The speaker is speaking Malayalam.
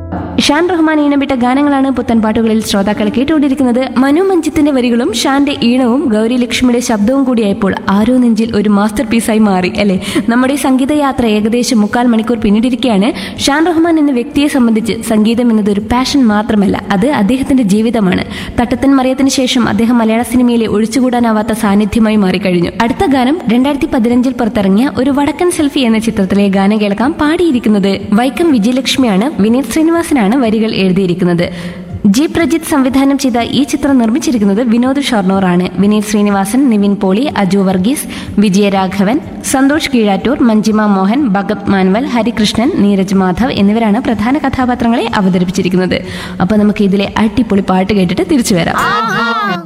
ഷാൻ റഹ്മാൻ ഈണമിട്ട ഗാനങ്ങളാണ് പുത്തൻ പാട്ടുകളിൽ ശ്രോതാക്കൾ കേട്ടുകൊണ്ടിരിക്കുന്നത് മനു മഞ്ജിത്തിന്റെ വരികളും ഷാന്റെ ഈണവും ഗൗരി ലക്ഷ്മിയുടെ ശബ്ദവും കൂടിയായപ്പോൾ ആരോ നെഞ്ചിൽ ഒരു മാസ്റ്റർ പീസായി മാറി അല്ലെ നമ്മുടെ ഈ സംഗീതയാത്ര ഏകദേശം മുക്കാൽ മണിക്കൂർ പിന്നിട്ടിരിക്കുകയാണ് ഷാൻ റഹ്മാൻ എന്ന വ്യക്തിയെ സംബന്ധിച്ച് സംഗീതം എന്നത് ഒരു പാഷൻ മാത്രമല്ല അത് അദ്ദേഹത്തിന്റെ ജീവിതമാണ് തട്ടത്തൻ മറിയത്തിന് ശേഷം അദ്ദേഹം മലയാള സിനിമയിലെ ഒഴിച്ചുകൂടാനാവാത്ത സാന്നിധ്യമായി മാറിക്കഴിഞ്ഞു അടുത്ത ഗാനം രണ്ടായിരത്തി പതിനഞ്ചിൽ പുറത്തിറങ്ങിയ ഒരു വടക്കൻ സെൽഫി എന്ന ചിത്രത്തിലെ ഗാനം കേൾക്കാം പാടിയിരിക്കുന്നത് വൈക്കം വിജയലക്ഷ്മിയാണ് വിനീത് ശ്രീനിവാസനാണ് വരികൾ എഴുതിയിരിക്കുന്നത് ജി പ്രജിത്ത് സംവിധാനം ചെയ്ത ഈ ചിത്രം നിർമ്മിച്ചിരിക്കുന്നത് വിനോദ് ഷൊർണോറാണ് വിനീത് ശ്രീനിവാസൻ നിവിൻ പോളി അജു വർഗീസ് വിജയരാഘവൻ സന്തോഷ് കീഴാറ്റൂർ മഞ്ജിമ മോഹൻ ഭഗത് മാൻവൽ ഹരികൃഷ്ണൻ നീരജ് മാധവ് എന്നിവരാണ് പ്രധാന കഥാപാത്രങ്ങളെ അവതരിപ്പിച്ചിരിക്കുന്നത് അപ്പൊ നമുക്ക് ഇതിലെ അടിപൊളി പാട്ട് കേട്ടിട്ട് തിരിച്ചു വരാം